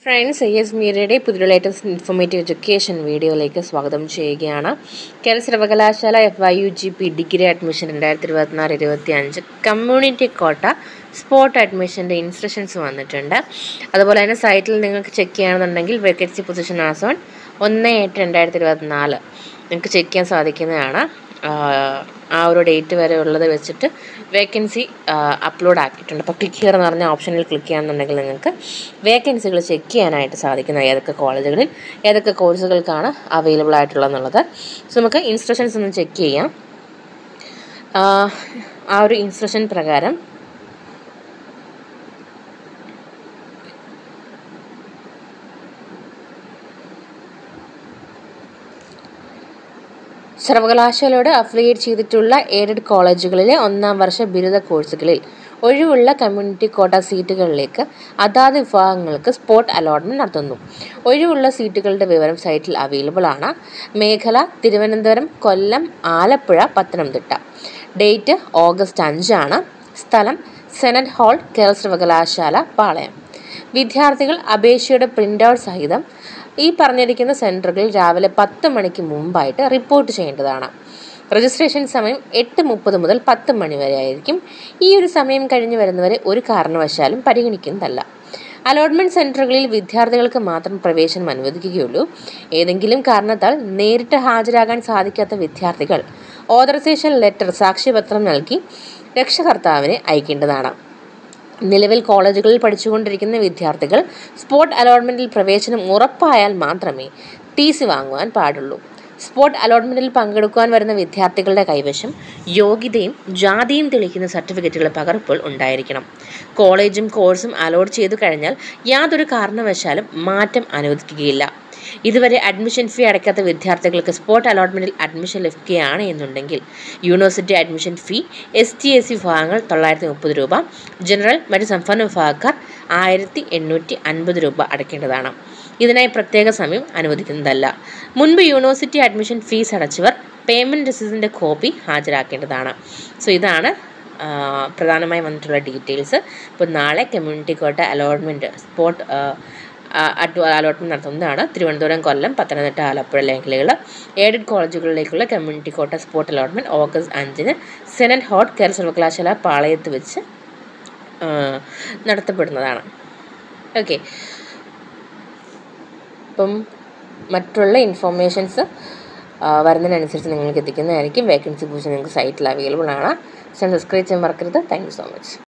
friends I S മീരയുടെ പുതിയ latest informative education വീഡിയോയിലേക്ക് സ്വാഗതം ചെയ്യുകയാണ് കേരള സർവകലാശാല F I U G P degree admission രണ്ടായിരത്തി ഇരുപത്തിനാല് ഇരുപത്തി അഞ്ച് കമ്മ്യൂണിറ്റി കോട്ട സ്പോട്ട് അഡ്മിഷൻ്റെ ഇൻസ്ട്രക്ഷൻസ് വന്നിട്ടുണ്ട് അതുപോലെ തന്നെ സൈറ്റിൽ നിങ്ങൾക്ക് ചെക്ക് ചെയ്യുകയാണെന്നുണ്ടെങ്കിൽ വേക്കൻസി പൊസിഷൻ ആസ് ഓൺ ഒന്ന് എട്ട് രണ്ടായിരത്തി ഇരുപത്തിനാല് നിങ്ങൾക്ക് ചെക്ക് ചെയ്യാൻ സാധിക്കുന്നതാണ് ആ ഒരു ഡേറ്റ് വരെ ഉള്ളത് വെച്ചിട്ട് വേക്കൻസി അപ്ലോഡ് ആക്കിയിട്ടുണ്ട് അപ്പോൾ ക്ലിക്ക് ഹിയർ എന്ന് പറഞ്ഞ ഓപ്ഷനിൽ ക്ലിക്ക് ചെയ്യാമെന്നുണ്ടെങ്കിൽ നിങ്ങൾക്ക് വേക്കൻസികൾ ചെക്ക് ചെയ്യാനായിട്ട് സാധിക്കുന്ന ഏതൊക്കെ കോളേജുകളിൽ ഏതൊക്കെ കോഴ്സുകൾക്കാണ് അവൈലബിൾ ആയിട്ടുള്ളതെന്നുള്ളത് സോ നമുക്ക് ഇൻസ്ട്രക്ഷൻസ് ഒന്ന് ചെക്ക് ചെയ്യാം ആ ഒരു ഇൻസ്ട്രക്ഷൻ പ്രകാരം സർവകലാശാലയോട് അഫിലിയേറ്റ് ചെയ്തിട്ടുള്ള എയ്ഡഡ് കോളേജുകളിലെ ഒന്നാം വർഷ ബിരുദ കോഴ്സുകളിൽ ഒഴിവുള്ള കമ്മ്യൂണിറ്റി കോട്ട സീറ്റുകളിലേക്ക് അതാത് വിഭാഗങ്ങൾക്ക് സ്പോട്ട് അലോട്ട്മെൻറ്റ് നടത്തുന്നു ഒഴിവുള്ള സീറ്റുകളുടെ വിവരം സൈറ്റിൽ അവൈലബിൾ ആണ് മേഖല തിരുവനന്തപുരം കൊല്ലം ആലപ്പുഴ പത്തനംതിട്ട ഡേറ്റ് ഓഗസ്റ്റ് അഞ്ചാണ് സ്ഥലം സെനറ്റ് ഹാൾ കേരള സർവകലാശാല പാളയം വിദ്യാർത്ഥികൾ അപേക്ഷയുടെ പ്രിൻ്റ് ഔട്ട് സഹിതം ഈ പറഞ്ഞിരിക്കുന്ന സെൻറ്ററുകളിൽ രാവിലെ പത്ത് മണിക്ക് മുമ്പായിട്ട് റിപ്പോർട്ട് ചെയ്യേണ്ടതാണ് രജിസ്ട്രേഷൻ സമയം എട്ട് മുപ്പത് മുതൽ പത്ത് മണി വരെ ആയിരിക്കും ഈ ഒരു സമയം കഴിഞ്ഞ് വരുന്നവരെ ഒരു കാരണവശാലും പരിഗണിക്കുന്നതല്ല അലോട്ട്മെൻറ്റ് സെൻറ്ററുകളിൽ വിദ്യാർത്ഥികൾക്ക് മാത്രം പ്രവേശനം അനുവദിക്കുകയുള്ളൂ ഏതെങ്കിലും കാരണത്താൽ നേരിട്ട് ഹാജരാകാൻ സാധിക്കാത്ത വിദ്യാർത്ഥികൾ ഓതറൈസേഷൻ ലെറ്റർ സാക്ഷ്യപത്രം നൽകി രക്ഷകർത്താവിനെ അയക്കേണ്ടതാണ് നിലവിൽ കോളേജുകളിൽ പഠിച്ചുകൊണ്ടിരിക്കുന്ന വിദ്യാർത്ഥികൾ സ്പോട്ട് അലോട്ട്മെൻറ്റിൽ പ്രവേശനം ഉറപ്പായാൽ മാത്രമേ ടി സി വാങ്ങുവാൻ പാടുള്ളൂ സ്പോട്ട് അലോട്ട്മെൻറ്റിൽ പങ്കെടുക്കുവാൻ വരുന്ന വിദ്യാർത്ഥികളുടെ കൈവശം യോഗ്യതയും ജാതിയും തെളിയിക്കുന്ന സർട്ടിഫിക്കറ്റുകൾ പകർപ്പുകൾ ഉണ്ടായിരിക്കണം കോളേജും കോഴ്സും അലോട്ട് ചെയ്തു കഴിഞ്ഞാൽ യാതൊരു കാരണവശാലും മാറ്റം അനുവദിക്കുകയില്ല ഇതുവരെ അഡ്മിഷൻ ഫീ അടയ്ക്കാത്ത വിദ്യാർത്ഥികൾക്ക് സ്പോട്ട് അലോട്ട്മെൻറ്റിൽ അഡ്മിഷൻ ലഭിക്കുകയാണ് എന്നുണ്ടെങ്കിൽ university admission fee S T S C വിഭാഗങ്ങൾ തൊള്ളായിരത്തി മുപ്പത് രൂപ ജനറൽ മറ്റ് സംസ്ഥാന വിഭാഗക്കാർ ആയിരത്തി എണ്ണൂറ്റി അൻപത് രൂപ അടയ്ക്കേണ്ടതാണ് ഇതിനായി പ്രത്യേക സമയം അനുവദിക്കുന്നതല്ല മുൻപ് യൂണിവേഴ്സിറ്റി അഡ്മിഷൻ ഫീസ് അടച്ചവർ പേയ്മെൻറ്റ് രസീതിൻ്റെ കോപ്പി ഹാജരാക്കേണ്ടതാണ് സോ ഇതാണ് പ്രധാനമായി വന്നിട്ടുള്ള ഡീറ്റെയിൽസ് ഇപ്പോൾ നാളെ community quota allotment spot allotment നടത്തുന്നതാണ് തിരുവനന്തപുരം കൊല്ലം പത്തനംതിട്ട ആലപ്പുഴ മേഖലകൾ എയ്ഡഡ് കോളേജുകളിലേക്കുള്ള community quota spot allotment August അഞ്ചിന് സെനറ്റ് ഹോട്ട് കേരള സർവകലാശാല പാളയത്ത് വെച്ച് നടത്തപ്പെടുന്നതാണ് ഓക്കെ അപ്പം മറ്റുള്ള ഇൻഫോർമേഷൻസ് വരുന്നതിനനുസരിച്ച് നിങ്ങൾക്ക് എത്തിക്കുന്നതായിരിക്കും വേക്കൻസി പൂജ നിങ്ങൾക്ക് സൈറ്റിൽ അവൈലബിൾ ആണ് സബ്സ്ക്രൈബ് ചെയ്യാൻ മറക്കരുത് താങ്ക് യു സോ മച്ച്